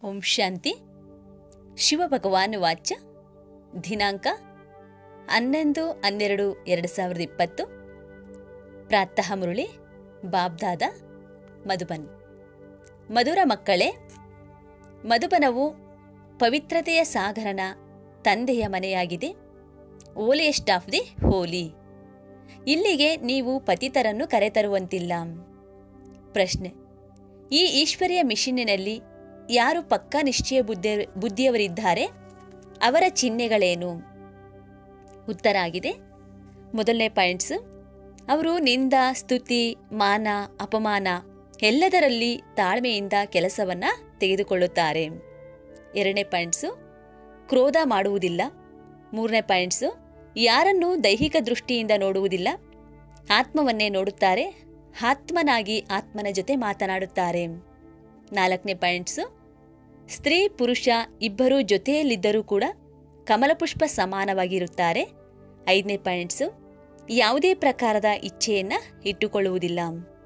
ಓಂ ಶಾಂತಿ ಶಿವಭಗವಾನ್ ವಾಚ ದಿನಾಂಕ ಹನ್ನೊಂದು ಹನ್ನೆರಡು ಎರಡು ಸಾವಿರದ ಇಪ್ಪತ್ತು ಪ್ರಾತಃ ಮುರುಳಿ ಬಾಬ್ದಾದ ಮಧುಬನ್ ಮಧುರ ಮಕ್ಕಳೇ ಮಧುಬನವು ಪವಿತ್ರತೆಯ ಸಾಗರನ ತಂದೆಯ ಮನೆಯಾಗಿದೆ ಓಲಿಯಸ್ಟ್ ಆಫ್ ದಿ ಹೋಲಿ ಇಲ್ಲಿಗೆ ನೀವು ಪತಿತರನ್ನು ಕರೆತರುವಂತಿಲ್ಲ ಪ್ರಶ್ನೆ ಈ ಈಶ್ವರಿಯ ಮಿಷನ್ನಿನಲ್ಲಿ ಯಾರು ಪಕ್ಕಾ ನಿಶ್ಚಯ ಬುದ್ಧಿ ಬುದ್ಧಿಯವರಿದ್ದಾರೆ ಅವರ ಚಿಹ್ನೆಗಳೇನು ಉತ್ತರ ಆಗಿದೆ ಮೊದಲನೇ ಪಾಯಿಂಟ್ಸ್ ಅವರು ನಿಂದ ಸ್ತುತಿ ಮಾನ ಅಪಮಾನ ಎಲ್ಲದರಲ್ಲಿ ತಾಳ್ಮೆಯಿಂದ ಕೆಲಸವನ್ನ ತೆಗೆದುಕೊಳ್ಳುತ್ತಾರೆ ಎರಡನೇ ಪಾಯಿಂಟ್ಸು ಕ್ರೋಧ ಮಾಡುವುದಿಲ್ಲ ಮೂರನೇ ಪಾಯಿಂಟ್ಸು ಯಾರನ್ನೂ ದೈಹಿಕ ದೃಷ್ಟಿಯಿಂದ ನೋಡುವುದಿಲ್ಲ ಆತ್ಮವನ್ನೇ ನೋಡುತ್ತಾರೆ ಆತ್ಮನಾಗಿ ಆತ್ಮನ ಜೊತೆ ಮಾತನಾಡುತ್ತಾರೆ ನಾಲ್ಕನೇ ಪಾಯಿಂಟ್ಸು ಸ್ತ್ರೀ ಪುರುಷ ಇಬ್ಬರೂ ಜೊತೆಯಲ್ಲಿದ್ದರೂ ಕೂಡ ಕಮಲಪುಷ್ಪ ಸಮಾನವಾಗಿರುತ್ತಾರೆ ಐದನೇ ಪಾಯಿಂಟ್ಸು ಯಾವುದೇ ಪ್ರಕಾರದ ಇಚ್ಛೆಯನ್ನ ಇಟ್ಟುಕೊಳ್ಳುವುದಿಲ್ಲ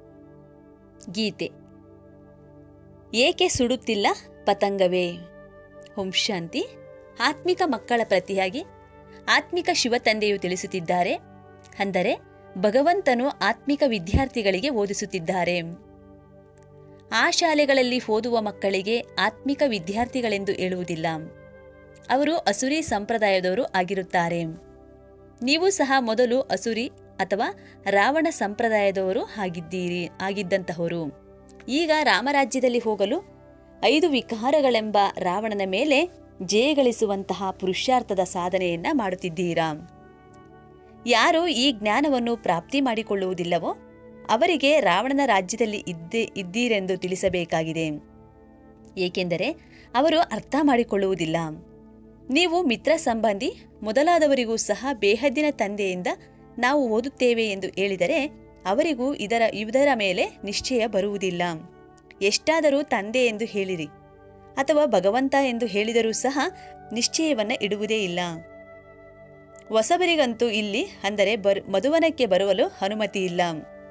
ಗೀತೆ ಏಕೆ ಸುಡುತ್ತಿಲ್ಲ ಪತಂಗವೇ ಓಂ ಶಾಂತಿ ಆತ್ಮಿಕ ಮಕ್ಕಳ ಪ್ರತಿಯಾಗಿ ಆತ್ಮಿಕ ಶಿವತಂದೆಯು ತಿಳಿಸುತ್ತಿದ್ದಾರೆ ಅಂದರೆ ಭಗವಂತನು ಆತ್ಮಿಕ ವಿದ್ಯಾರ್ಥಿಗಳಿಗೆ ಓದಿಸುತ್ತಿದ್ದಾರೆ ಆ ಶಾಲೆಗಳಲ್ಲಿ ಓದುವ ಮಕ್ಕಳಿಗೆ ಆತ್ಮಿಕ ವಿದ್ಯಾರ್ಥಿಗಳೆಂದು ಹೇಳುವುದಿಲ್ಲ ಅವರು ಅಸುರಿ ಸಂಪ್ರದಾಯದವರು ಆಗಿರುತ್ತಾರೆ ನೀವು ಸಹ ಮೊದಲು ಅಸುರಿ ಅಥವಾ ರಾವಣ ಸಂಪ್ರದಾಯದವರು ಆಗಿದ್ದೀರಿ ಆಗಿದ್ದಂತಹವರು ಈಗ ರಾಮರಾಜ್ಯದಲ್ಲಿ ಹೋಗಲು ಐದು ವಿಕಾರಗಳೆಂಬ ರಾವಣನ ಮೇಲೆ ಜಯಗಳಿಸುವಂತಹ ಪುರುಷಾರ್ಥದ ಸಾಧನೆಯನ್ನ ಮಾಡುತ್ತಿದ್ದೀರಾ ಯಾರು ಈ ಜ್ಞಾನವನ್ನು ಪ್ರಾಪ್ತಿ ಮಾಡಿಕೊಳ್ಳುವುದಿಲ್ಲವೋ ಅವರಿಗೆ ರಾವಣನ ರಾಜ್ಯದಲ್ಲಿ ಇದ್ದೇ ಇದ್ದೀರೆಂದು ತಿಳಿಸಬೇಕಾಗಿದೆ ಏಕೆಂದರೆ ಅವರು ಅರ್ಥ ಮಾಡಿಕೊಳ್ಳುವುದಿಲ್ಲ ನೀವು ಮಿತ್ರ ಸಂಬಂಧಿ ಮೊದಲಾದವರಿಗೂ ಸಹ ಬೇಹದ್ದಿನ ತಂದೆಯಿಂದ ನಾವು ಓದುತ್ತೇವೆ ಎಂದು ಹೇಳಿದರೆ ಅವರಿಗೂ ಇದರ ಇದರ ಮೇಲೆ ನಿಶ್ಚಯ ಬರುವುದಿಲ್ಲ ಎಷ್ಟಾದರೂ ತಂದೆ ಎಂದು ಹೇಳಿರಿ ಅಥವಾ ಭಗವಂತ ಎಂದು ಹೇಳಿದರೂ ಸಹ ನಿಶ್ಚಯವನ್ನ ಇಡುವುದೇ ಇಲ್ಲ ಹೊಸಬರಿಗಂತೂ ಇಲ್ಲಿ ಅಂದರೆ ಬರ್ ಮಧುವನಕ್ಕೆ ಬರುವಲು ಅನುಮತಿ ಇಲ್ಲ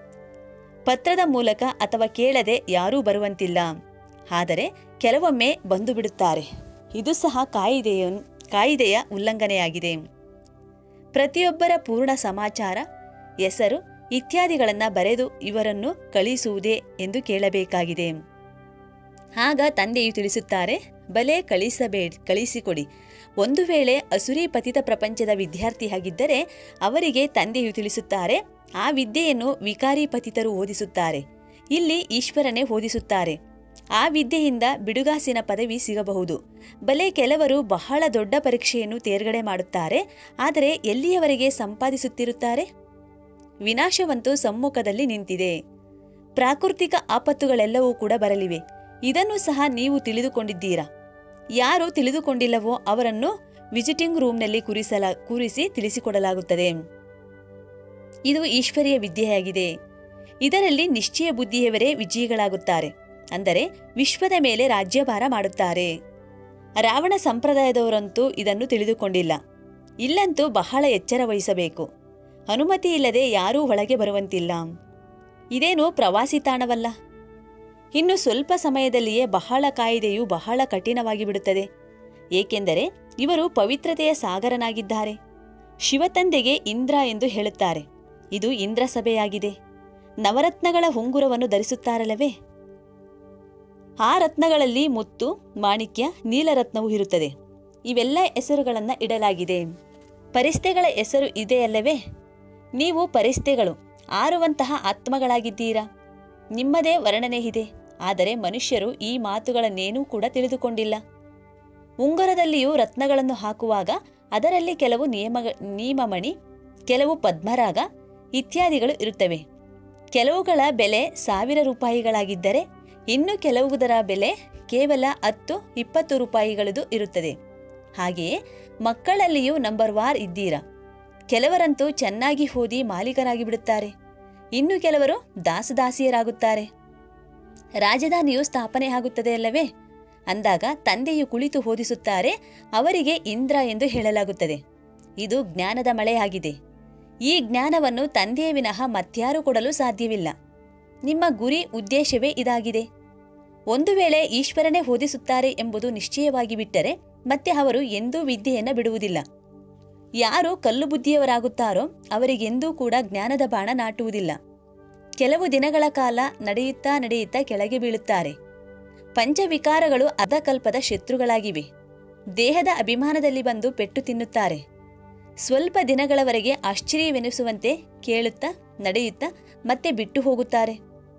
ಪತ್ರದ ಮೂಲಕ ಅಥವಾ ಕೇಳದೆ ಯಾರೂ ಬರುವಂತಿಲ್ಲ ಆದರೆ ಕೆಲವೊಮ್ಮೆ ಬಂದು ಬಿಡುತ್ತಾರೆ ಇದು ಸಹ ಕಾಯಿದೆಯ ಕಾಯಿದೆಯ ಉಲ್ಲಂಘನೆಯಾಗಿದೆ ಪ್ರತಿಯೊಬ್ಬರ ಪೂರ್ಣ ಸಮಾಚಾರ ಹೆಸರು ಇತ್ಯಾದಿಗಳನ್ನು ಬರೆದು ಇವರನ್ನು ಕಳಿಸುವುದೇ ಎಂದು ಕೇಳಬೇಕಾಗಿದೆ ಆಗ ತಂದೆಯು ತಿಳಿಸುತ್ತಾರೆ ಬಲೆ ಕಳಿಸಬೇಡಿ ಕಳಿಸಿಕೊಡಿ ಒಂದು ವೇಳೆ ಅಸುರಿ ಪತಿತ ಪ್ರಪಂಚದ ವಿದ್ಯಾರ್ಥಿಯಾಗಿದ್ದರೆ ಅವರಿಗೆ ತಂದೆಯು ತಿಳಿಸುತ್ತಾರೆ ಆ ವಿದ್ಯೆಯನ್ನು ವಿಕಾರಿ ಪತಿತರು ಓದಿಸುತ್ತಾರೆ ಇಲ್ಲಿ ಈಶ್ವರನೇ ಓದಿಸುತ್ತಾರೆ ಆ ವಿದ್ಯೆಯಿಂದ ಬಿಡುಗಾಸಿನ ಪದವಿ ಸಿಗಬಹುದು ಬಲೆ ಕೆಲವರು ಬಹಳ ದೊಡ್ಡ ಪರೀಕ್ಷೆಯನ್ನು ತೇರ್ಗಡೆ ಮಾಡುತ್ತಾರೆ ಆದರೆ ಎಲ್ಲಿಯವರೆಗೆ ಸಂಪಾದಿಸುತ್ತಿರುತ್ತಾರೆ ವಿನಾಶವಂತೂ ಸಮ್ಮುಖದಲ್ಲಿ ನಿಂತಿದೆ ಪ್ರಾಕೃತಿಕ ಆಪತ್ತುಗಳೆಲ್ಲವೂ ಕೂಡ ಬರಲಿವೆ ಇದನ್ನು ಸಹ ನೀವು ತಿಳಿದುಕೊಂಡಿದ್ದೀರಾ ಯಾರು ತಿಳಿದುಕೊಂಡಿಲ್ಲವೋ ಅವರನ್ನು ವಿಸಿಟಿಂಗ್ ರೂಮ್ನಲ್ಲಿ ಕುರಿಸಲ ಕೂರಿಸಿ ತಿಳಿಸಿಕೊಡಲಾಗುತ್ತದೆ ಇದು ಈಶ್ವರಿಯ ವಿದ್ಯೆಯಾಗಿದೆ ಇದರಲ್ಲಿ ನಿಶ್ಚಯ ಬುದ್ಧಿಯವರೇ ವಿಜಯಿಗಳಾಗುತ್ತಾರೆ ಅಂದರೆ ವಿಶ್ವದ ಮೇಲೆ ರಾಜ್ಯಭಾರ ಮಾಡುತ್ತಾರೆ ರಾವಣ ಸಂಪ್ರದಾಯದವರಂತೂ ಇದನ್ನು ತಿಳಿದುಕೊಂಡಿಲ್ಲ ಇಲ್ಲಂತೂ ಬಹಳ ಎಚ್ಚರ ವಹಿಸಬೇಕು ಅನುಮತಿ ಇಲ್ಲದೆ ಯಾರೂ ಒಳಗೆ ಬರುವಂತಿಲ್ಲ ಇದೇನು ಪ್ರವಾಸಿ ತಾಣವಲ್ಲ ಇನ್ನು ಸ್ವಲ್ಪ ಸಮಯದಲ್ಲಿಯೇ ಬಹಳ ಕಾಯಿದೆಯು ಬಹಳ ಕಠಿಣವಾಗಿ ಬಿಡುತ್ತದೆ ಏಕೆಂದರೆ ಇವರು ಪವಿತ್ರತೆಯ ಸಾಗರನಾಗಿದ್ದಾರೆ ಶಿವತಂದೆಗೆ ಇಂದ್ರ ಎಂದು ಹೇಳುತ್ತಾರೆ ಇದು ಇಂದ್ರ ಸಭೆಯಾಗಿದೆ ನವರತ್ನಗಳ ಉಂಗುರವನ್ನು ಧರಿಸುತ್ತಾರಲ್ಲವೇ ಆ ರತ್ನಗಳಲ್ಲಿ ಮುತ್ತು ಮಾಣಿಕ್ಯ ನೀಲರತ್ನವೂ ಇರುತ್ತದೆ ಇವೆಲ್ಲ ಹೆಸರುಗಳನ್ನು ಇಡಲಾಗಿದೆ ಪರಿಸ್ಥೆಗಳ ಹೆಸರು ಇದೆಯಲ್ಲವೇ ನೀವು ಪರಿಸ್ಥೆಗಳು ಆರುವಂತಹ ಆತ್ಮಗಳಾಗಿದ್ದೀರಾ ನಿಮ್ಮದೇ ವರ್ಣನೆ ಇದೆ ಆದರೆ ಮನುಷ್ಯರು ಈ ಮಾತುಗಳನ್ನೇನೂ ಕೂಡ ತಿಳಿದುಕೊಂಡಿಲ್ಲ ಉಂಗುರದಲ್ಲಿಯೂ ರತ್ನಗಳನ್ನು ಹಾಕುವಾಗ ಅದರಲ್ಲಿ ಕೆಲವು ನಿಯಮ ನಿಯಮಮಣಿ ಕೆಲವು ಪದ್ಮರಾಗ ಇತ್ಯಾದಿಗಳು ಇರುತ್ತವೆ ಕೆಲವುಗಳ ಬೆಲೆ ಸಾವಿರ ರೂಪಾಯಿಗಳಾಗಿದ್ದರೆ ಇನ್ನು ಕೆಲವುದರ ಬೆಲೆ ಕೇವಲ ಹತ್ತು ಇಪ್ಪತ್ತು ರೂಪಾಯಿಗಳದು ಇರುತ್ತದೆ ಹಾಗೆಯೇ ಮಕ್ಕಳಲ್ಲಿಯೂ ನಂಬರ್ ವಾರ್ ಇದ್ದೀರಾ ಕೆಲವರಂತೂ ಚೆನ್ನಾಗಿ ಓದಿ ಮಾಲೀಕರಾಗಿ ಬಿಡುತ್ತಾರೆ ಇನ್ನು ಕೆಲವರು ದಾಸದಾಸಿಯರಾಗುತ್ತಾರೆ ರಾಜಧಾನಿಯು ಸ್ಥಾಪನೆ ಆಗುತ್ತದೆ ಅಲ್ಲವೇ ಅಂದಾಗ ತಂದೆಯು ಕುಳಿತು ಓದಿಸುತ್ತಾರೆ ಅವರಿಗೆ ಇಂದ್ರ ಎಂದು ಹೇಳಲಾಗುತ್ತದೆ ಇದು ಜ್ಞಾನದ ಮಳೆಯಾಗಿದೆ ಈ ಜ್ಞಾನವನ್ನು ತಂದೆಯ ವಿನಃ ಮತ್ಯಾರು ಕೊಡಲು ಸಾಧ್ಯವಿಲ್ಲ ನಿಮ್ಮ ಗುರಿ ಉದ್ದೇಶವೇ ಇದಾಗಿದೆ ಒಂದು ವೇಳೆ ಈಶ್ವರನೇ ಓದಿಸುತ್ತಾರೆ ಎಂಬುದು ನಿಶ್ಚಯವಾಗಿ ಬಿಟ್ಟರೆ ಮತ್ತೆ ಅವರು ಎಂದೂ ವಿದ್ಯೆಯನ್ನು ಬಿಡುವುದಿಲ್ಲ ಯಾರು ಕಲ್ಲು ಬುದ್ಧಿಯವರಾಗುತ್ತಾರೋ ಅವರಿಗೆಂದೂ ಕೂಡ ಜ್ಞಾನದ ಬಾಣ ನಾಟುವುದಿಲ್ಲ ಕೆಲವು ದಿನಗಳ ಕಾಲ ನಡೆಯುತ್ತಾ ನಡೆಯುತ್ತಾ ಕೆಳಗೆ ಬೀಳುತ್ತಾರೆ ಪಂಚವಿಕಾರಗಳು ಅಧಕಲ್ಪದ ಶತ್ರುಗಳಾಗಿವೆ ದೇಹದ ಅಭಿಮಾನದಲ್ಲಿ ಬಂದು ಪೆಟ್ಟು ತಿನ್ನುತ್ತಾರೆ ಸ್ವಲ್ಪ ದಿನಗಳವರೆಗೆ ಆಶ್ಚರ್ಯವೆನಿಸುವಂತೆ ಕೇಳುತ್ತಾ ನಡೆಯುತ್ತಾ ಮತ್ತೆ ಬಿಟ್ಟು ಹೋಗುತ್ತಾರೆ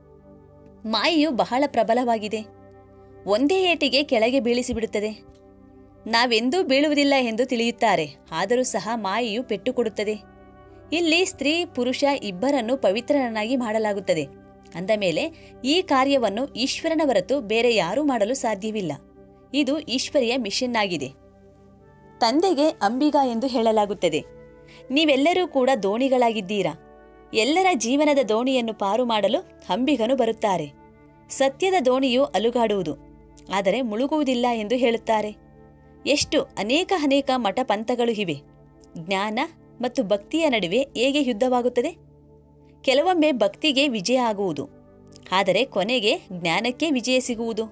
ಮಾಯೆಯು ಬಹಳ ಪ್ರಬಲವಾಗಿದೆ ಒಂದೇ ಏಟಿಗೆ ಕೆಳಗೆ ಬೀಳಿಸಿಬಿಡುತ್ತದೆ ನಾವೆಂದೂ ಬೀಳುವುದಿಲ್ಲ ಎಂದು ತಿಳಿಯುತ್ತಾರೆ ಆದರೂ ಸಹ ಮಾಯೆಯು ಪೆಟ್ಟು ಕೊಡುತ್ತದೆ ಇಲ್ಲಿ ಸ್ತ್ರೀ ಪುರುಷ ಇಬ್ಬರನ್ನು ಪವಿತ್ರನನ್ನಾಗಿ ಮಾಡಲಾಗುತ್ತದೆ ಅಂದ ಮೇಲೆ ಈ ಕಾರ್ಯವನ್ನು ಈಶ್ವರನ ಹೊರತು ಬೇರೆ ಯಾರೂ ಮಾಡಲು ಸಾಧ್ಯವಿಲ್ಲ ಇದು ಈಶ್ವರಿಯ ಮಿಷನ್ ಆಗಿದೆ ತಂದೆಗೆ ಅಂಬಿಗ ಎಂದು ಹೇಳಲಾಗುತ್ತದೆ ನೀವೆಲ್ಲರೂ ಕೂಡ ದೋಣಿಗಳಾಗಿದ್ದೀರಾ ಎಲ್ಲರ ಜೀವನದ ದೋಣಿಯನ್ನು ಪಾರು ಮಾಡಲು ಅಂಬಿಗನು ಬರುತ್ತಾರೆ ಸತ್ಯದ ದೋಣಿಯು ಅಲುಗಾಡುವುದು ಆದರೆ ಮುಳುಗುವುದಿಲ್ಲ ಎಂದು ಹೇಳುತ್ತಾರೆ ಎಷ್ಟು ಅನೇಕ ಅನೇಕ ಮಠಪಂಥಗಳು ಇವೆ ಜ್ಞಾನ ಮತ್ತು ಭಕ್ತಿಯ ನಡುವೆ ಹೇಗೆ ಯುದ್ಧವಾಗುತ್ತದೆ ಕೆಲವೊಮ್ಮೆ ಭಕ್ತಿಗೆ ವಿಜಯ ಆಗುವುದು ಆದರೆ ಕೊನೆಗೆ ಜ್ಞಾನಕ್ಕೆ ವಿಜಯ ಸಿಗುವುದು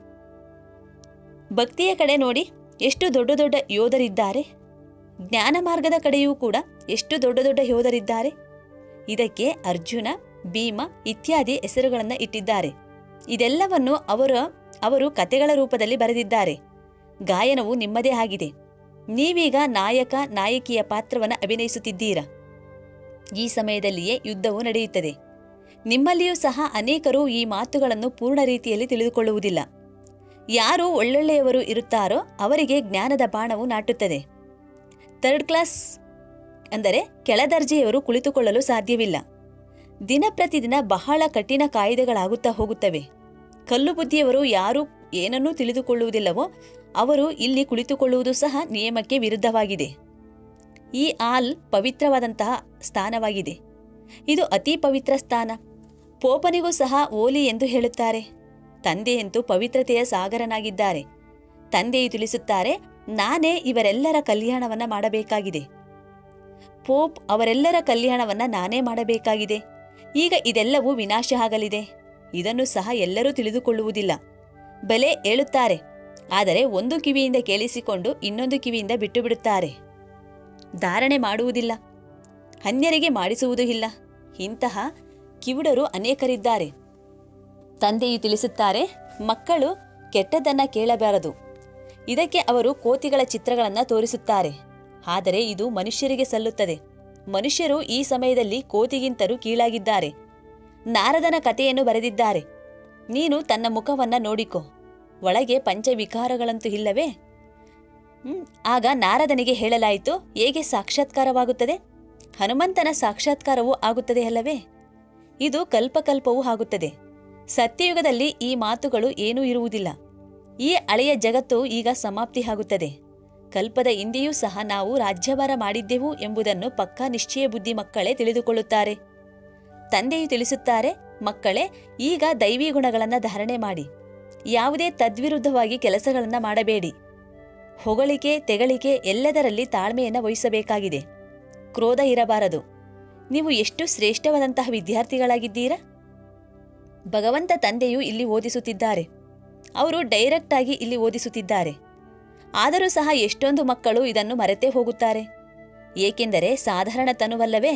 ಭಕ್ತಿಯ ಕಡೆ ನೋಡಿ ಎಷ್ಟು ದೊಡ್ಡ ದೊಡ್ಡ ಯೋಧರಿದ್ದಾರೆ ಜ್ಞಾನ ಮಾರ್ಗದ ಕಡೆಯೂ ಕೂಡ ಎಷ್ಟು ದೊಡ್ಡ ದೊಡ್ಡ ಯೋಧರಿದ್ದಾರೆ ಇದಕ್ಕೆ ಅರ್ಜುನ ಭೀಮ ಇತ್ಯಾದಿ ಹೆಸರುಗಳನ್ನು ಇಟ್ಟಿದ್ದಾರೆ ಇದೆಲ್ಲವನ್ನು ಅವರ ಅವರು ಕತೆಗಳ ರೂಪದಲ್ಲಿ ಬರೆದಿದ್ದಾರೆ ಗಾಯನವು ನಿಮ್ಮದೇ ಆಗಿದೆ ನೀವೀಗ ನಾಯಕ ನಾಯಕಿಯ ಪಾತ್ರವನ್ನು ಅಭಿನಯಿಸುತ್ತಿದ್ದೀರಾ ಈ ಸಮಯದಲ್ಲಿಯೇ ಯುದ್ಧವು ನಡೆಯುತ್ತದೆ ನಿಮ್ಮಲ್ಲಿಯೂ ಸಹ ಅನೇಕರು ಈ ಮಾತುಗಳನ್ನು ಪೂರ್ಣ ರೀತಿಯಲ್ಲಿ ತಿಳಿದುಕೊಳ್ಳುವುದಿಲ್ಲ ಯಾರು ಒಳ್ಳೊಳ್ಳೆಯವರು ಇರುತ್ತಾರೋ ಅವರಿಗೆ ಜ್ಞಾನದ ಬಾಣವು ನಾಟುತ್ತದೆ ಥರ್ಡ್ ಕ್ಲಾಸ್ ಅಂದರೆ ಕೆಳದರ್ಜೆಯವರು ಕುಳಿತುಕೊಳ್ಳಲು ಸಾಧ್ಯವಿಲ್ಲ ದಿನ ಪ್ರತಿದಿನ ಬಹಳ ಕಠಿಣ ಕಾಯ್ದೆಗಳಾಗುತ್ತಾ ಹೋಗುತ್ತವೆ ಕಲ್ಲು ಬುದ್ಧಿಯವರು ಯಾರು ಏನನ್ನೂ ತಿಳಿದುಕೊಳ್ಳುವುದಿಲ್ಲವೋ ಅವರು ಇಲ್ಲಿ ಕುಳಿತುಕೊಳ್ಳುವುದು ಸಹ ನಿಯಮಕ್ಕೆ ವಿರುದ್ಧವಾಗಿದೆ ಈ ಆಲ್ ಪವಿತ್ರವಾದಂತಹ ಸ್ಥಾನವಾಗಿದೆ ಇದು ಅತಿ ಪವಿತ್ರ ಸ್ಥಾನ ಪೋಪನಿಗೂ ಸಹ ಓಲಿ ಎಂದು ಹೇಳುತ್ತಾರೆ ತಂದೆಯಂತೂ ಪವಿತ್ರತೆಯ ಸಾಗರನಾಗಿದ್ದಾರೆ ತಂದೆಯು ತಿಳಿಸುತ್ತಾರೆ ನಾನೇ ಇವರೆಲ್ಲರ ಕಲ್ಯಾಣವನ್ನ ಮಾಡಬೇಕಾಗಿದೆ ಪೋಪ್ ಅವರೆಲ್ಲರ ಕಲ್ಯಾಣವನ್ನ ನಾನೇ ಮಾಡಬೇಕಾಗಿದೆ ಈಗ ಇದೆಲ್ಲವೂ ವಿನಾಶ ಆಗಲಿದೆ ಇದನ್ನು ಸಹ ಎಲ್ಲರೂ ತಿಳಿದುಕೊಳ್ಳುವುದಿಲ್ಲ ಬಲೆ ಹೇಳುತ್ತಾರೆ ಆದರೆ ಒಂದು ಕಿವಿಯಿಂದ ಕೇಳಿಸಿಕೊಂಡು ಇನ್ನೊಂದು ಕಿವಿಯಿಂದ ಬಿಟ್ಟು ಬಿಡುತ್ತಾರೆ ಧಾರಣೆ ಮಾಡುವುದಿಲ್ಲ ಅನ್ಯರಿಗೆ ಮಾಡಿಸುವುದೂ ಇಲ್ಲ ಇಂತಹ ಕಿವುಡರು ಅನೇಕರಿದ್ದಾರೆ ತಂದೆಯು ತಿಳಿಸುತ್ತಾರೆ ಮಕ್ಕಳು ಕೆಟ್ಟದ್ದನ್ನ ಕೇಳಬಾರದು ಇದಕ್ಕೆ ಅವರು ಕೋತಿಗಳ ಚಿತ್ರಗಳನ್ನು ತೋರಿಸುತ್ತಾರೆ ಆದರೆ ಇದು ಮನುಷ್ಯರಿಗೆ ಸಲ್ಲುತ್ತದೆ ಮನುಷ್ಯರು ಈ ಸಮಯದಲ್ಲಿ ಕೋತಿಗಿಂತಲೂ ಕೀಳಾಗಿದ್ದಾರೆ ನಾರದನ ಕಥೆಯನ್ನು ಬರೆದಿದ್ದಾರೆ ನೀನು ತನ್ನ ಮುಖವನ್ನ ನೋಡಿಕೊ ಒಳಗೆ ಪಂಚವಿಕಾರಗಳಂತೂ ಇಲ್ಲವೇ ಹ್ಮ್, ಆಗ ನಾರದನಿಗೆ ಹೇಳಲಾಯಿತು ಹೇಗೆ ಸಾಕ್ಷಾತ್ಕಾರವಾಗುತ್ತದೆ ಹನುಮಂತನ ಸಾಕ್ಷಾತ್ಕಾರವೂ ಆಗುತ್ತದೆ ಅಲ್ಲವೇ ಇದು ಕಲ್ಪಕಲ್ಪವೂ ಆಗುತ್ತದೆ ಸತ್ಯಯುಗದಲ್ಲಿ ಈ ಮಾತುಗಳು ಏನೂ ಇರುವುದಿಲ್ಲ ಈ ಹಳೆಯ ಜಗತ್ತು ಈಗ ಸಮಾಪ್ತಿ ಆಗುತ್ತದೆ ಕಲ್ಪದ ಹಿಂದೆಯೂ ಸಹ ನಾವು ರಾಜ್ಯಭಾರ ಮಾಡಿದ್ದೆವು ಎಂಬುದನ್ನು ಪಕ್ಕಾ ನಿಶ್ಚಯ ಬುದ್ಧಿ ಮಕ್ಕಳೇ ತಿಳಿದುಕೊಳ್ಳುತ್ತಾರೆ ತಂದೆಯು ತಿಳಿಸುತ್ತಾರೆ ಮಕ್ಕಳೇ ಈಗ ದೈವಿ ಗುಣಗಳನ್ನು ಧಾರಣೆ ಮಾಡಿ ಯಾವುದೇ ತದ್ವಿರುದ್ಧವಾಗಿ ಕೆಲಸಗಳನ್ನು ಮಾಡಬೇಡಿ ಹೊಗಳಿಕೆ ತೆಗಳಿಕೆ ಎಲ್ಲದರಲ್ಲಿ ತಾಳ್ಮೆಯನ್ನು ವಹಿಸಬೇಕಾಗಿದೆ ಕ್ರೋಧ ಇರಬಾರದು ನೀವು ಎಷ್ಟು ಶ್ರೇಷ್ಠವಾದಂತಹ ವಿದ್ಯಾರ್ಥಿಗಳಾಗಿದ್ದೀರಾ ಭಗವಂತ ತಂದೆಯು ಇಲ್ಲಿ ಓದಿಸುತ್ತಿದ್ದಾರೆ ಅವರು ಡೈರೆಕ್ಟ್ ಆಗಿ ಇಲ್ಲಿ ಓದಿಸುತ್ತಿದ್ದಾರೆ ಆದರೂ ಸಹ ಎಷ್ಟೊಂದು ಮಕ್ಕಳು ಇದನ್ನು ಮರೆತೇ ಹೋಗುತ್ತಾರೆ ಏಕೆಂದರೆ ಸಾಧಾರಣ ತನುವಲ್ಲವೇ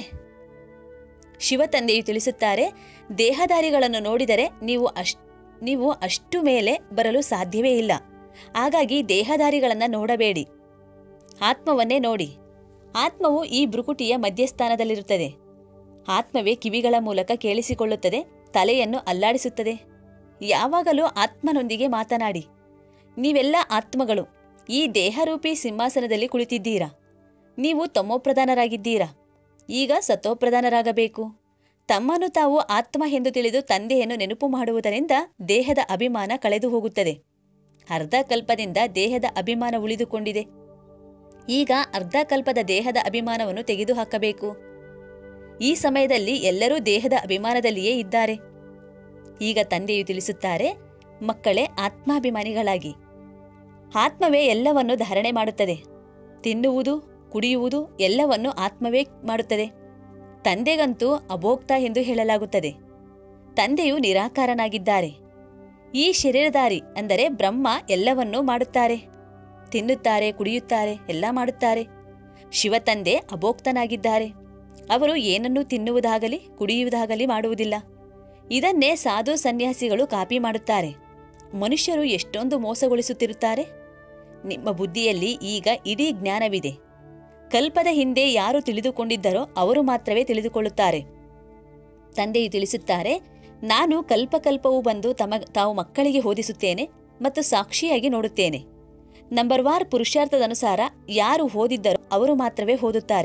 ಶಿವ ತಂದೆಯು ತಿಳಿಸುತ್ತಾರೆ ದೇಹಧಾರಿಗಳನ್ನು ನೋಡಿದರೆ ನೀವು ಅಶ್ ನೀವು ಅಷ್ಟು ಮೇಲೆ ಬರಲು ಸಾಧ್ಯವೇ ಇಲ್ಲ ಹಾಗಾಗಿ ದೇಹಧಾರಿಗಳನ್ನು ನೋಡಬೇಡಿ ಆತ್ಮವನ್ನೇ ನೋಡಿ ಆತ್ಮವು ಈ ಭ್ರುಕುಟಿಯ ಮಧ್ಯಸ್ಥಾನದಲ್ಲಿರುತ್ತದೆ ಆತ್ಮವೇ ಕಿವಿಗಳ ಮೂಲಕ ಕೇಳಿಸಿಕೊಳ್ಳುತ್ತದೆ ತಲೆಯನ್ನು ಅಲ್ಲಾಡಿಸುತ್ತದೆ ಯಾವಾಗಲೂ ಆತ್ಮನೊಂದಿಗೆ ಮಾತನಾಡಿ ನೀವೆಲ್ಲ ಆತ್ಮಗಳು ಈ ದೇಹರೂಪಿ ಸಿಂಹಾಸನದಲ್ಲಿ ಕುಳಿತಿದ್ದೀರಾ ನೀವು ತಮೋಪ್ರಧಾನರಾಗಿದ್ದೀರಾ ಈಗ ಸತೋಪ್ರಧಾನರಾಗಬೇಕು ತಮ್ಮನ್ನು ತಾವು ಆತ್ಮ ಎಂದು ತಿಳಿದು ತಂದೆಯನ್ನು ನೆನಪು ಮಾಡುವುದರಿಂದ ದೇಹದ ಅಭಿಮಾನ ಕಳೆದು ಹೋಗುತ್ತದೆ ಅರ್ಧ ಕಲ್ಪದಿಂದ ದೇಹದ ಅಭಿಮಾನ ಉಳಿದುಕೊಂಡಿದೆ ಈಗ ಅರ್ಧ ಕಲ್ಪದ ದೇಹದ ಅಭಿಮಾನವನ್ನು ತೆಗೆದುಹಾಕಬೇಕು ಈ ಸಮಯದಲ್ಲಿ ಎಲ್ಲರೂ ದೇಹದ ಅಭಿಮಾನದಲ್ಲಿಯೇ ಇದ್ದಾರೆ ಈಗ ತಂದೆಯು ತಿಳಿಸುತ್ತಾರೆ ಮಕ್ಕಳೇ ಆತ್ಮಾಭಿಮಾನಿಗಳಾಗಿ ಆತ್ಮವೇ ಎಲ್ಲವನ್ನು ಧಾರಣೆ ಮಾಡುತ್ತದೆ ತಿನ್ನುವುದು ಕುಡಿಯುವುದು ಎಲ್ಲವನ್ನು ಆತ್ಮವೇ ಮಾಡುತ್ತದೆ ತಂದೆಗಂತೂ ಅಭೋಕ್ತ ಎಂದು ಹೇಳಲಾಗುತ್ತದೆ ತಂದೆಯು ನಿರಾಕಾರನಾಗಿದ್ದಾರೆ ಈ ಶರೀರಧಾರಿ ಅಂದರೆ ಬ್ರಹ್ಮ ಎಲ್ಲವನ್ನೂ ಮಾಡುತ್ತಾರೆ ತಿನ್ನುತ್ತಾರೆ ಕುಡಿಯುತ್ತಾರೆ ಎಲ್ಲ ಮಾಡುತ್ತಾರೆ ಶಿವತಂದೆ ಅಭೋಕ್ತನಾಗಿದ್ದಾರೆ ಅವರು ಏನನ್ನೂ ತಿನ್ನುವುದಾಗಲಿ ಕುಡಿಯುವುದಾಗಲಿ ಮಾಡುವುದಿಲ್ಲ ಇದನ್ನೇ ಸಾಧು ಸನ್ಯಾಸಿಗಳು ಕಾಪಿ ಮಾಡುತ್ತಾರೆ ಮನುಷ್ಯರು ಎಷ್ಟೊಂದು ಮೋಸಗೊಳಿಸುತ್ತಿರುತ್ತಾರೆ ನಿಮ್ಮ ಬುದ್ಧಿಯಲ್ಲಿ ಈಗ ಇಡೀ ಜ್ಞಾನವಿದೆ ಕಲ್ಪದ ಹಿಂದೆ ಯಾರು ತಿಳಿದುಕೊಂಡಿದ್ದರೋ ಅವರು ಮಾತ್ರವೇ ತಿಳಿದುಕೊಳ್ಳುತ್ತಾರೆ ತಂದೆಯು ತಿಳಿಸುತ್ತಾರೆ ನಾನು ಕಲ್ಪಕಲ್ಪವೂ ಬಂದು ತಮ ತಾವು ಮಕ್ಕಳಿಗೆ ಓದಿಸುತ್ತೇನೆ ಮತ್ತು ಸಾಕ್ಷಿಯಾಗಿ ನೋಡುತ್ತೇನೆ ನಂಬರ್ ವಾರ್ ಪುರುಷಾರ್ಥದನುಸಾರ ಯಾರು ಓದಿದ್ದರೋ ಅವರು ಮಾತ್ರವೇ ಓದುತ್ತಾರೆ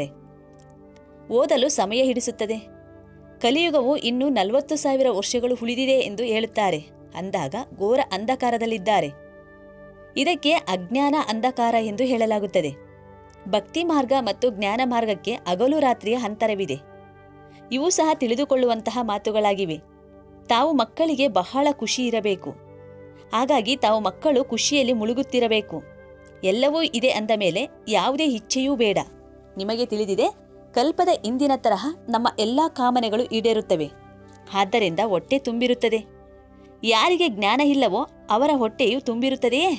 ಓದಲು ಸಮಯ ಹಿಡಿಸುತ್ತದೆ ಕಲಿಯುಗವು ಇನ್ನೂ ನಲವತ್ತು ಸಾವಿರ ವರ್ಷಗಳು ಉಳಿದಿದೆ ಎಂದು ಹೇಳುತ್ತಾರೆ ಅಂದಾಗ ಘೋರ ಅಂಧಕಾರದಲ್ಲಿದ್ದಾರೆ ಇದಕ್ಕೆ ಅಜ್ಞಾನ ಅಂಧಕಾರ ಎಂದು ಹೇಳಲಾಗುತ್ತದೆ ಭಕ್ತಿ ಮಾರ್ಗ ಮತ್ತು ಜ್ಞಾನ ಮಾರ್ಗಕ್ಕೆ ಹಗಲು ರಾತ್ರಿಯ ಅಂತರವಿದೆ ಇವು ಸಹ ತಿಳಿದುಕೊಳ್ಳುವಂತಹ ಮಾತುಗಳಾಗಿವೆ ತಾವು ಮಕ್ಕಳಿಗೆ ಬಹಳ ಖುಷಿ ಇರಬೇಕು ಹಾಗಾಗಿ ತಾವು ಮಕ್ಕಳು ಖುಷಿಯಲ್ಲಿ ಮುಳುಗುತ್ತಿರಬೇಕು ಎಲ್ಲವೂ ಇದೆ ಅಂದ ಮೇಲೆ ಯಾವುದೇ ಇಚ್ಛೆಯೂ ಬೇಡ ನಿಮಗೆ ತಿಳಿದಿದೆ ಕಲ್ಪದ ಇಂದಿನ ತರಹ ನಮ್ಮ ಎಲ್ಲ ಕಾಮನೆಗಳು ಈಡೇರುತ್ತವೆ ಆದ್ದರಿಂದ ಹೊಟ್ಟೆ ತುಂಬಿರುತ್ತದೆ ಯಾರಿಗೆ ಜ್ಞಾನ ಇಲ್ಲವೋ ಅವರ ಹೊಟ್ಟೆಯು ತುಂಬಿರುತ್ತದೆಯೇ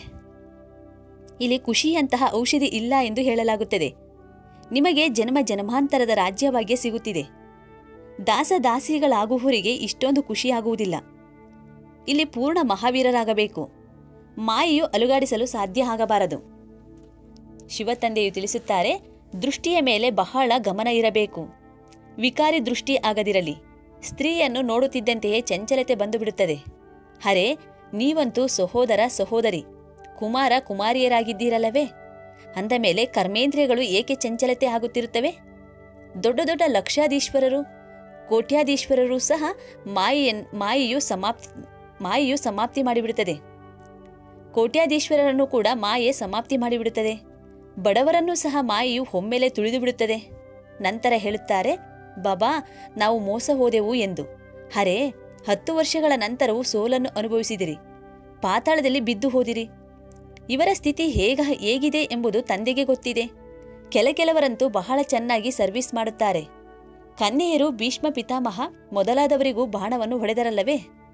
ಇಲ್ಲಿ ಖುಷಿಯಂತಹ ಔಷಧಿ ಇಲ್ಲ ಎಂದು ಹೇಳಲಾಗುತ್ತದೆ ನಿಮಗೆ ಜನ್ಮ ಜನ್ಮಾಂತರದ ರಾಜ್ಯಭಾಗ್ಯ ಸಿಗುತ್ತಿದೆ ದಾಸ ದಾಸಿಗಳಾಗುವವರಿಗೆ ಇಷ್ಟೊಂದು ಖುಷಿಯಾಗುವುದಿಲ್ಲ ಇಲ್ಲಿ ಪೂರ್ಣ ಮಹಾವೀರರಾಗಬೇಕು ಮಾಯೆಯು ಅಲುಗಾಡಿಸಲು ಸಾಧ್ಯ ಆಗಬಾರದು ಶಿವತಂದೆಯು ತಿಳಿಸುತ್ತಾರೆ ದೃಷ್ಟಿಯ ಮೇಲೆ ಬಹಳ ಗಮನ ಇರಬೇಕು ವಿಕಾರಿ ದೃಷ್ಟಿ ಆಗದಿರಲಿ ಸ್ತ್ರೀಯನ್ನು ನೋಡುತ್ತಿದ್ದಂತೆಯೇ ಚಂಚಲತೆ ಬಂದುಬಿಡುತ್ತದೆ ಹರೇ ನೀವಂತೂ ಸಹೋದರ ಸಹೋದರಿ ಕುಮಾರ ಕುಮಾರಿಯರಾಗಿದ್ದೀರಲ್ಲವೇ ಅಂದ ಮೇಲೆ ಕರ್ಮೇಂದ್ರಿಯಗಳು ಏಕೆ ಚಂಚಲತೆ ಆಗುತ್ತಿರುತ್ತವೆ ದೊಡ್ಡ ದೊಡ್ಡ ಲಕ್ಷಾಧೀಶ್ವರರು ಕೋಟ್ಯಾಧೀಶ್ವರರು ಸಹ ಮಾಯೆಯನ್ ಮಾಯೆಯು ಸಮಾಪ್ತಿ ಮಾಯೆಯು ಸಮಾಪ್ತಿ ಮಾಡಿಬಿಡುತ್ತದೆ ಕೋಟ್ಯಾಧೀಶ್ವರರನ್ನು ಕೂಡ ಮಾಯೆ ಸಮಾಪ್ತಿ ಮಾಡಿಬಿಡುತ್ತದೆ ಬಡವರನ್ನೂ ಸಹ ಮಾಯೆಯು ಒಮ್ಮೆಲೆ ತುಳಿದು ಬಿಡುತ್ತದೆ ನಂತರ ಹೇಳುತ್ತಾರೆ ಬಾಬಾ ನಾವು ಮೋಸ ಹೋದೆವು ಎಂದು ಹರೇ ಹತ್ತು ವರ್ಷಗಳ ನಂತರವೂ ಸೋಲನ್ನು ಅನುಭವಿಸಿದಿರಿ ಪಾತಾಳದಲ್ಲಿ ಬಿದ್ದು ಹೋದಿರಿ ಇವರ ಸ್ಥಿತಿ ಹೇಗ ಹೇಗಿದೆ ಎಂಬುದು ತಂದೆಗೆ ಗೊತ್ತಿದೆ ಕೆಲ ಕೆಲವರಂತೂ ಬಹಳ ಚೆನ್ನಾಗಿ ಸರ್ವಿಸ್ ಮಾಡುತ್ತಾರೆ ಕನ್ಯೆಯರು ಭೀಷ್ಮ ಪಿತಾಮಹ ಮೊದಲಾದವರಿಗೂ ಬಾಣವನ್ನು ಹೊಡೆದರಲ್ಲವೇ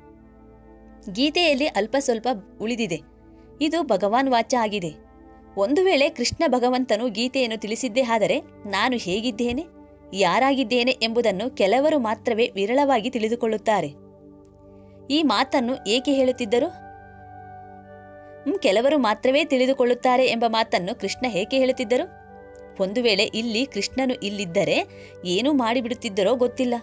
ಗೀತೆಯಲ್ಲಿ ಅಲ್ಪ ಸ್ವಲ್ಪ ಉಳಿದಿದೆ ಇದು ಭಗವಾನ್ ವಾಚ ಆಗಿದೆ ಒಂದು ವೇಳೆ ಕೃಷ್ಣ ಭಗವಂತನು ಗೀತೆಯನ್ನು ತಿಳಿಸಿದ್ದೇ ಆದರೆ ನಾನು ಹೇಗಿದ್ದೇನೆ ಯಾರಾಗಿದ್ದೇನೆ ಎಂಬುದನ್ನು ಕೆಲವರು ಮಾತ್ರವೇ ವಿರಳವಾಗಿ ತಿಳಿದುಕೊಳ್ಳುತ್ತಾರೆ ಈ ಮಾತನ್ನು ಏಕೆ ಹೇಳುತ್ತಿದ್ದರು ಹ್ಮ್, ಕೆಲವರು ಮಾತ್ರವೇ ತಿಳಿದುಕೊಳ್ಳುತ್ತಾರೆ ಎಂಬ ಮಾತನ್ನು ಕೃಷ್ಣ ಏಕೆ ಹೇಳುತ್ತಿದ್ದರು ಒಂದು ವೇಳೆ ಇಲ್ಲಿ ಕೃಷ್ಣನು ಇಲ್ಲಿದ್ದರೆ ಏನು ಮಾಡಿಬಿಡುತ್ತಿದ್ದರೋ ಗೊತ್ತಿಲ್ಲ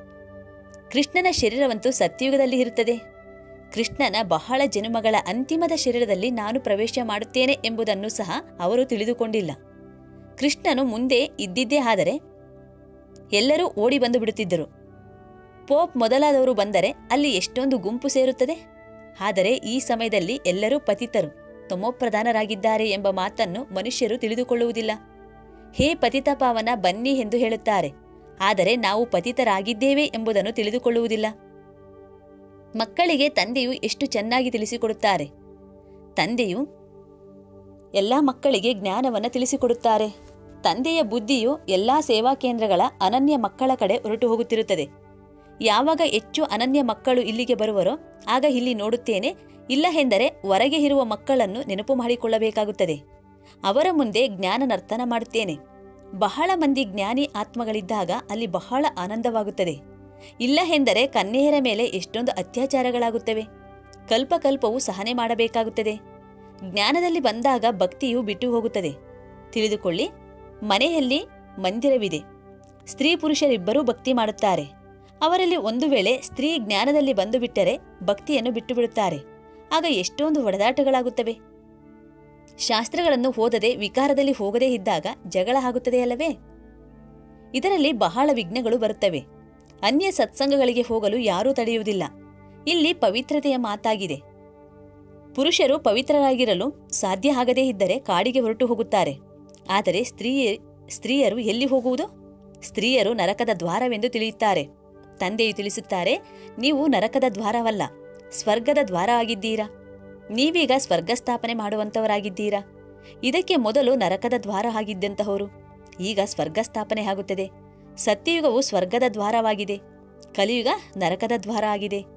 ಕೃಷ್ಣನ ಶರೀರವಂತೂ ಸತ್ಯುಗದಲ್ಲಿ ಇರುತ್ತದೆ ಕೃಷ್ಣನ ಬಹಳ ಜನ್ಮಗಳ ಅಂತಿಮದ ಶರೀರದಲ್ಲಿ ನಾನು ಪ್ರವೇಶ ಮಾಡುತ್ತೇನೆ ಎಂಬುದನ್ನು ಸಹ ಅವರು ತಿಳಿದುಕೊಂಡಿಲ್ಲ ಕೃಷ್ಣನು ಮುಂದೆ ಇದ್ದಿದ್ದೇ ಆದರೆ ಎಲ್ಲರೂ ಓಡಿ ಬಂದು ಬಿಡುತ್ತಿದ್ದರು ಪೋಪ್ ಮೊದಲಾದವರು ಬಂದರೆ ಅಲ್ಲಿ ಎಷ್ಟೊಂದು ಗುಂಪು ಸೇರುತ್ತದೆ ಆದರೆ ಈ ಸಮಯದಲ್ಲಿ ಎಲ್ಲರೂ ಪತಿತರು ತಮೋಪ್ರಧಾನರಾಗಿದ್ದಾರೆ ಎಂಬ ಮಾತನ್ನು ಮನುಷ್ಯರು ತಿಳಿದುಕೊಳ್ಳುವುದಿಲ್ಲ ಹೇ ಪತಿತ ಪಾವನ ಬನ್ನಿ ಎಂದು ಹೇಳುತ್ತಾರೆ ಆದರೆ ನಾವು ಪತಿತರಾಗಿದ್ದೇವೆ ಎಂಬುದನ್ನು ತಿಳಿದುಕೊಳ್ಳುವುದಿಲ್ಲ ಮಕ್ಕಳಿಗೆ ತಂದೆಯು ಎಷ್ಟು ಚೆನ್ನಾಗಿ ತಿಳಿಸಿಕೊಡುತ್ತಾರೆ ತಂದೆಯು ಎಲ್ಲ ಮಕ್ಕಳಿಗೆ ಜ್ಞಾನವನ್ನು ತಿಳಿಸಿಕೊಡುತ್ತಾರೆ ತಂದೆಯ ಬುದ್ಧಿಯು ಎಲ್ಲಾ ಸೇವಾ ಕೇಂದ್ರಗಳ ಅನನ್ಯ ಮಕ್ಕಳ ಕಡೆ ಹೊರಟು ಹೋಗುತ್ತಿರುತ್ತದೆ ಯಾವಾಗ ಹೆಚ್ಚು ಅನನ್ಯ ಮಕ್ಕಳು ಇಲ್ಲಿಗೆ ಬರುವರೋ ಆಗ ಇಲ್ಲಿ ನೋಡುತ್ತೇನೆ ಇಲ್ಲ ಎಂದರೆ ಹೊರಗೆ ಇರುವ ಮಕ್ಕಳನ್ನು ನೆನಪು ಮಾಡಿಕೊಳ್ಳಬೇಕಾಗುತ್ತದೆ ಅವರ ಮುಂದೆ ಜ್ಞಾನ ನರ್ತನ ಮಾಡುತ್ತೇನೆ ಬಹಳ ಮಂದಿ ಜ್ಞಾನಿ ಆತ್ಮಗಳಿದ್ದಾಗ ಅಲ್ಲಿ ಬಹಳ ಆನಂದವಾಗುತ್ತದೆ ಇಲ್ಲ ಎಂದರೆ ಕನ್ಯೆಯರ ಮೇಲೆ ಎಷ್ಟೊಂದು ಅತ್ಯಾಚಾರಗಳಾಗುತ್ತವೆ ಕಲ್ಪಕಲ್ಪವು ಸಹನೆ ಮಾಡಬೇಕಾಗುತ್ತದೆ ಜ್ಞಾನದಲ್ಲಿ ಬಂದಾಗ ಭಕ್ತಿಯು ಬಿಟ್ಟು ಹೋಗುತ್ತದೆ ತಿಳಿದುಕೊಳ್ಳಿ ಮನೆಯಲ್ಲಿ ಮಂದಿರವಿದೆ ಸ್ತ್ರೀ ಪುರುಷರಿಬ್ಬರೂ ಭಕ್ತಿ ಮಾಡುತ್ತಾರೆ ಅವರಲ್ಲಿ ಒಂದು ವೇಳೆ ಸ್ತ್ರೀ ಜ್ಞಾನದಲ್ಲಿ ಬಂದು ಬಿಟ್ಟರೆ ಭಕ್ತಿಯನ್ನು ಬಿಟ್ಟು ಬಿಡುತ್ತಾರೆ ಆಗ ಎಷ್ಟೊಂದು ಹೊಡೆದಾಟಗಳಾಗುತ್ತವೆ ಶಾಸ್ತ್ರಗಳನ್ನು ಓದದೆ ವಿಕಾರದಲ್ಲಿ ಹೋಗದೇ ಇದ್ದಾಗ ಜಗಳ ಆಗುತ್ತದೆಯಲ್ಲವೇ ಇದರಲ್ಲಿ ಬಹಳ ವಿಘ್ನಗಳು ಬರುತ್ತವೆ ಅನ್ಯ ಸತ್ಸಂಗಗಳಿಗೆ ಹೋಗಲು ಯಾರೂ ತಡೆಯುವುದಿಲ್ಲ ಇಲ್ಲಿ ಪವಿತ್ರತೆಯ ಮಾತಾಗಿದೆ ಪುರುಷರು ಪವಿತ್ರರಾಗಿರಲು ಸಾಧ್ಯ ಆಗದೇ ಇದ್ದರೆ ಕಾಡಿಗೆ ಹೊರಟು ಹೋಗುತ್ತಾರೆ ಆದರೆ ಸ್ತ್ರೀಯ ಸ್ತ್ರೀಯರು ಎಲ್ಲಿ ಹೋಗುವುದು ಸ್ತ್ರೀಯರು ನರಕದ ದ್ವಾರವೆಂದು ತಿಳಿಯುತ್ತಾರೆ ತಂದೆಯು ತಿಳಿಸುತ್ತಾರೆ ನೀವು ನರಕದ ದ್ವಾರವಲ್ಲ ಸ್ವರ್ಗದ ದ್ವಾರ ಆಗಿದ್ದೀರಾ ನೀವೀಗ ಸ್ವರ್ಗ ಸ್ಥಾಪನೆ ಮಾಡುವಂತವರಾಗಿದ್ದೀರಾ ಇದಕ್ಕೆ ಮೊದಲು ನರಕದ ದ್ವಾರ ಆಗಿದ್ದಂತಹವರು ಈಗ ಸ್ವರ್ಗ ಸ್ಥಾಪನೆ ಆಗುತ್ತದೆ ಸತ್ಯಯುಗವು ಸ್ವರ್ಗದ ದ್ವಾರವಾಗಿದೆ ಕಲಿಯುಗ ನರಕದ ದ್ವಾರ ಆಗಿದೆ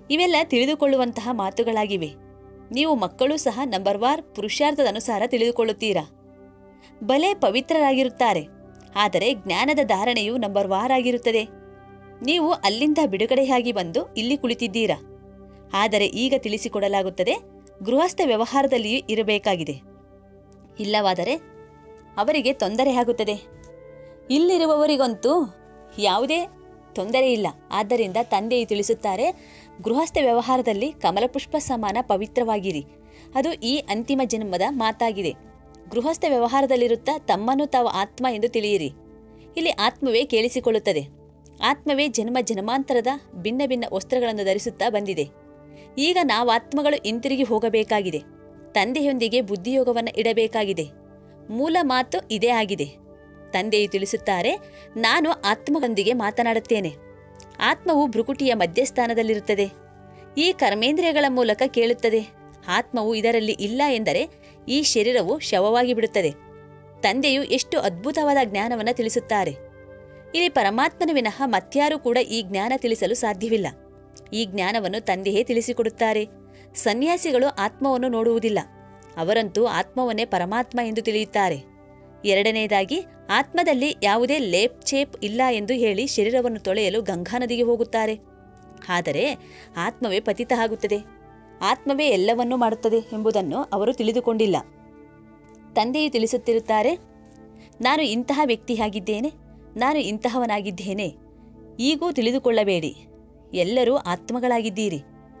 ಇವೆಲ್ಲ ತಿಳಿದುಕೊಳ್ಳುವಂತಹ ಮಾತುಗಳಾಗಿವೆ ನೀವು ಮಕ್ಕಳು ಸಹ ನಂಬರ್ ವಾರ್ ಪುರುಷಾರ್ಥದ ಅನುಸಾರ ತಿಳಿದುಕೊಳ್ಳುತ್ತೀರಾ ಬಲೆ ಪವಿತ್ರರಾಗಿರುತ್ತಾರೆ ಆದರೆ ಜ್ಞಾನದ ಧಾರಣೆಯು ನಂಬರ್ ವಾರ್ ಆಗಿರುತ್ತದೆ ನೀವು ಅಲ್ಲಿಂದ ಬಿಡುಗಡೆಯಾಗಿ ಬಂದು ಇಲ್ಲಿ ಕುಳಿತಿದ್ದೀರಾ ಆದರೆ ಈಗ ತಿಳಿಸಿಕೊಡಲಾಗುತ್ತದೆ ಗೃಹಸ್ಥ ವ್ಯವಹಾರದಲ್ಲಿಯೂ ಇರಬೇಕಾಗಿದೆ ಇಲ್ಲವಾದರೆ ಅವರಿಗೆ ತೊಂದರೆಯಾಗುತ್ತದೆ ಇಲ್ಲಿರುವವರಿಗಂತೂ ಯಾವುದೇ ತೊಂದರೆ ಇಲ್ಲ ಆದ್ದರಿಂದ ತಂದೆಯು ತಿಳಿಸುತ್ತಾರೆ ಗೃಹಸ್ಥ ವ್ಯವಹಾರದಲ್ಲಿ ಕಮಲಪುಷ್ಪ ಸಮಾನ ಪವಿತ್ರವಾಗಿರಿ ಅದು ಈ ಅಂತಿಮ ಜನ್ಮದ ಮಾತಾಗಿದೆ ಗೃಹಸ್ಥ ವ್ಯವಹಾರದಲ್ಲಿರುತ್ತಾ ತಮ್ಮನ್ನು ತಾವು ಆತ್ಮ ಎಂದು ತಿಳಿಯಿರಿ ಇಲ್ಲಿ ಆತ್ಮವೇ ಕೇಳಿಸಿಕೊಳ್ಳುತ್ತದೆ ಆತ್ಮವೇ ಜನ್ಮ ಜನ್ಮಾಂತರದ ಭಿನ್ನ ಭಿನ್ನ ವಸ್ತ್ರಗಳನ್ನು ಧರಿಸುತ್ತಾ ಬಂದಿದೆ ಈಗ ನಾವು ಆತ್ಮಗಳು ಹಿಂತಿರುಗಿ ಹೋಗಬೇಕಾಗಿದೆ ತಂದೆಯೊಂದಿಗೆ ಬುದ್ಧಿಯೋಗವನ್ನು ಇಡಬೇಕಾಗಿದೆ ಮೂಲ ಮಾತು ಇದೇ ಆಗಿದೆ ತಂದೆಯು ತಿಳಿಸುತ್ತಾರೆ ನಾನು ಆತ್ಮಗಳೊಂದಿಗೆ ಮಾತನಾಡುತ್ತೇನೆ ಆತ್ಮವು ಭ್ರುಕುಟಿಯ ಮಧ್ಯಸ್ಥಾನದಲ್ಲಿರುತ್ತದೆ ಈ ಕರ್ಮೇಂದ್ರಿಯಗಳ ಮೂಲಕ ಕೇಳುತ್ತದೆ ಆತ್ಮವು ಇದರಲ್ಲಿ ಇಲ್ಲ ಎಂದರೆ ಈ ಶರೀರವು ಶವವಾಗಿ ಬಿಡುತ್ತದೆ ತಂದೆಯು ಎಷ್ಟು ಅದ್ಭುತವಾದ ಜ್ಞಾನವನ್ನು ತಿಳಿಸುತ್ತಾರೆ ಇಲ್ಲಿ ಪರಮಾತ್ಮನ ವಿನಃ ಮತ್ಯಾರೂ ಕೂಡ ಈ ಜ್ಞಾನ ತಿಳಿಸಲು ಸಾಧ್ಯವಿಲ್ಲ ಈ ಜ್ಞಾನವನ್ನು ತಂದೆಯೇ ತಿಳಿಸಿಕೊಡುತ್ತಾರೆ ಸನ್ಯಾಸಿಗಳು ಆತ್ಮವನ್ನು ನೋಡುವುದಿಲ್ಲ ಅವರಂತೂ ಆತ್ಮವನ್ನೇ ಪರಮಾತ್ಮ ಎಂದು ತಿಳಿಯುತ್ತಾರೆ ಎರಡನೆಯದಾಗಿ ಆತ್ಮದಲ್ಲಿ ಯಾವುದೇ ಲೇಪ್ ಚೇಪ್ ಇಲ್ಲ ಎಂದು ಹೇಳಿ ಶರೀರವನ್ನು ತೊಳೆಯಲು ಗಂಗಾ ನದಿಗೆ ಹೋಗುತ್ತಾರೆ ಆದರೆ ಆತ್ಮವೇ ಪತಿತ ಆಗುತ್ತದೆ ಆತ್ಮವೇ ಎಲ್ಲವನ್ನೂ ಮಾಡುತ್ತದೆ ಎಂಬುದನ್ನು ಅವರು ತಿಳಿದುಕೊಂಡಿಲ್ಲ ತಂದೆಯು ತಿಳಿಸುತ್ತಿರುತ್ತಾರೆ ನಾನು ಇಂತಹ ವ್ಯಕ್ತಿಯಾಗಿದ್ದೇನೆ ನಾನು ಇಂತಹವನಾಗಿದ್ದೇನೆ ಈಗೂ ತಿಳಿದುಕೊಳ್ಳಬೇಡಿ ಎಲ್ಲರೂ ಆತ್ಮಗಳಾಗಿದ್ದೀರಿ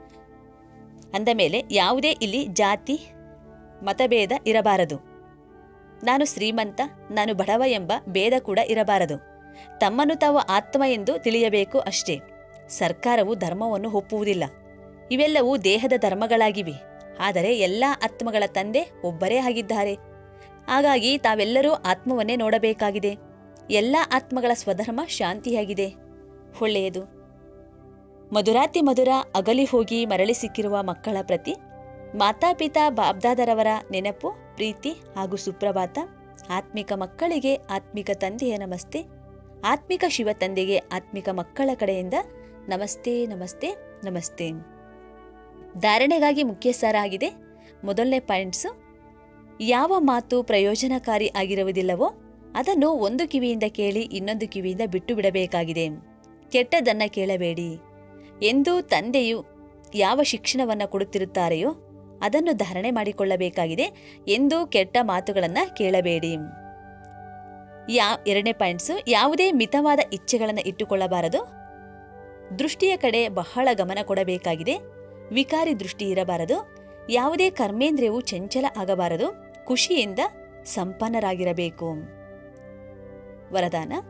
ಅಂದ ಮೇಲೆ ಯಾವುದೇ ಇಲ್ಲಿ ಜಾತಿ ಮತಭೇದ ಇರಬಾರದು ನಾನು ಶ್ರೀಮಂತ ನಾನು ಬಡವ ಎಂಬ ಭೇದ ಕೂಡ ಇರಬಾರದು ತಮ್ಮನ್ನು ತಾವು ಆತ್ಮ ಎಂದು ತಿಳಿಯಬೇಕು ಅಷ್ಟೇ ಸರ್ಕಾರವು ಧರ್ಮವನ್ನು ಒಪ್ಪುವುದಿಲ್ಲ ಇವೆಲ್ಲವೂ ದೇಹದ ಧರ್ಮಗಳಾಗಿವೆ ಆದರೆ ಎಲ್ಲ ಆತ್ಮಗಳ ತಂದೆ ಒಬ್ಬರೇ ಆಗಿದ್ದಾರೆ ಹಾಗಾಗಿ ತಾವೆಲ್ಲರೂ ಆತ್ಮವನ್ನೇ ನೋಡಬೇಕಾಗಿದೆ ಎಲ್ಲ ಆತ್ಮಗಳ ಸ್ವಧರ್ಮ ಶಾಂತಿಯಾಗಿದೆ ಒಳ್ಳೆಯದು ಮಧುರಾತಿ ಮಧುರ ಅಗಲಿ ಹೋಗಿ ಮರಳಿ ಸಿಕ್ಕಿರುವ ಮಕ್ಕಳ ಪ್ರತಿ ಮಾತಾಪಿತಾ ಬಾಬ್ದಾದರವರ ನೆನಪು ಪ್ರೀತಿ ಹಾಗೂ ಸುಪ್ರಭಾತ ಆತ್ಮಿಕ ಮಕ್ಕಳಿಗೆ ಆತ್ಮಿಕ ತಂದೆಯ ನಮಸ್ತೆ ಆತ್ಮಿಕ ಶಿವ ತಂದೆಗೆ ಆತ್ಮಿಕ ಮಕ್ಕಳ ಕಡೆಯಿಂದ ನಮಸ್ತೆ ನಮಸ್ತೆ ನಮಸ್ತೆ ಧಾರಣೆಗಾಗಿ ಮುಖ್ಯ ಸಾರ ಆಗಿದೆ ಮೊದಲನೇ ಪಾಯಿಂಟ್ಸು ಯಾವ ಮಾತು ಪ್ರಯೋಜನಕಾರಿ ಆಗಿರುವುದಿಲ್ಲವೋ ಅದನ್ನು ಒಂದು ಕಿವಿಯಿಂದ ಕೇಳಿ ಇನ್ನೊಂದು ಕಿವಿಯಿಂದ ಬಿಟ್ಟು ಬಿಡಬೇಕಾಗಿದೆ ಕೆಟ್ಟದನ್ನ ಕೇಳಬೇಡಿ ಎಂದು ತಂದೆಯು ಯಾವ ಶಿಕ್ಷಣವನ್ನು ಕೊಡುತ್ತಿರುತ್ತಾರೆಯೋ ಅದನ್ನು ಧಾರಣೆ ಮಾಡಿಕೊಳ್ಳಬೇಕಾಗಿದೆ ಎಂದು ಕೆಟ್ಟ ಮಾತುಗಳನ್ನು ಕೇಳಬೇಡಿ ಯಾ ಎರಡನೇ ಪಾಯಿಂಟ್ಸು ಯಾವುದೇ ಮಿತವಾದ ಇಚ್ಛೆಗಳನ್ನು ಇಟ್ಟುಕೊಳ್ಳಬಾರದು ದೃಷ್ಟಿಯ ಕಡೆ ಬಹಳ ಗಮನ ಕೊಡಬೇಕಾಗಿದೆ ವಿಕಾರಿ ದೃಷ್ಟಿ ಇರಬಾರದು ಯಾವುದೇ ಕರ್ಮೇಂದ್ರಿಯವು ಚಂಚಲ ಆಗಬಾರದು ಖುಷಿಯಿಂದ ಸಂಪನ್ನರಾಗಿರಬೇಕು ವರದಾನ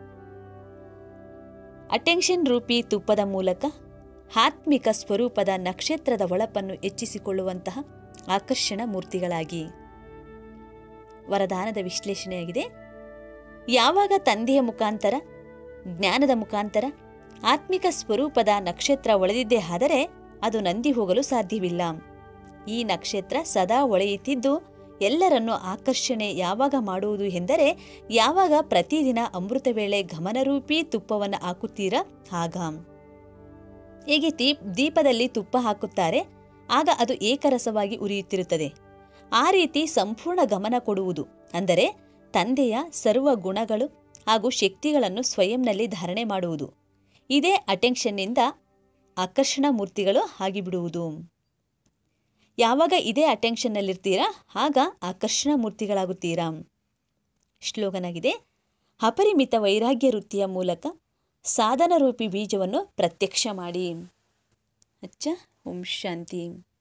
ಅಟೆನ್ಷನ್ ರೂಪಿ ತುಪ್ಪದ ಮೂಲಕ ಆತ್ಮಿಕ ಸ್ವರೂಪದ ನಕ್ಷತ್ರದ ಒಳಪನ್ನು ಹೆಚ್ಚಿಸಿಕೊಳ್ಳುವಂತಹ ಆಕರ್ಷಣ ಮೂರ್ತಿಗಳಾಗಿ ವರದಾನದ ವಿಶ್ಲೇಷಣೆಯಾಗಿದೆ ಯಾವಾಗ ತಂದೆಯ ಮುಖಾಂತರ ಜ್ಞಾನದ ಮುಖಾಂತರ ಆತ್ಮಿಕ ಸ್ವರೂಪದ ನಕ್ಷತ್ರ ಒಳೆದಿದ್ದೇ ಆದರೆ ಅದು ನಂದಿ ಹೋಗಲು ಸಾಧ್ಯವಿಲ್ಲ ಈ ನಕ್ಷತ್ರ ಸದಾ ಒಳೆಯುತ್ತಿದ್ದು ಎಲ್ಲರನ್ನೂ ಆಕರ್ಷಣೆ ಯಾವಾಗ ಮಾಡುವುದು ಎಂದರೆ ಯಾವಾಗ ಪ್ರತಿದಿನ ಅಮೃತ ವೇಳೆ ಗಮನರೂಪಿ ತುಪ್ಪವನ್ನು ಹಾಕುತ್ತೀರಾ ಆಗ ಹೇಗೆ ದೀಪ್ ದೀಪದಲ್ಲಿ ತುಪ್ಪ ಹಾಕುತ್ತಾರೆ ಆಗ ಅದು ಏಕರಸವಾಗಿ ಉರಿಯುತ್ತಿರುತ್ತದೆ ಆ ರೀತಿ ಸಂಪೂರ್ಣ ಗಮನ ಕೊಡುವುದು ಅಂದರೆ ತಂದೆಯ ಸರ್ವ ಗುಣಗಳು ಹಾಗೂ ಶಕ್ತಿಗಳನ್ನು ಸ್ವಯಂನಲ್ಲಿ ಧಾರಣೆ ಮಾಡುವುದು ಇದೇ ಅಟೆನ್ಷನ್ನಿಂದ ಆಕರ್ಷಣ ಮೂರ್ತಿಗಳು ಆಗಿಬಿಡುವುದು ಯಾವಾಗ ಇದೇ ಅಟೆನ್ಷನ್ನಲ್ಲಿರ್ತೀರಾ ಆಗ ಆಕರ್ಷಣ ಮೂರ್ತಿಗಳಾಗುತ್ತೀರಾ ಶ್ಲೋಗನಾಗಿದೆ ಅಪರಿಮಿತ ವೈರಾಗ್ಯ ವೃತ್ತಿಯ ಮೂಲಕ ಸಾಧನ ರೂಪಿ ಬೀಜವನ್ನು ಪ್ರತ್ಯಕ್ಷ ಮಾಡಿ ಅಚ್ಚ ಓಂ ಶಾಂತಿ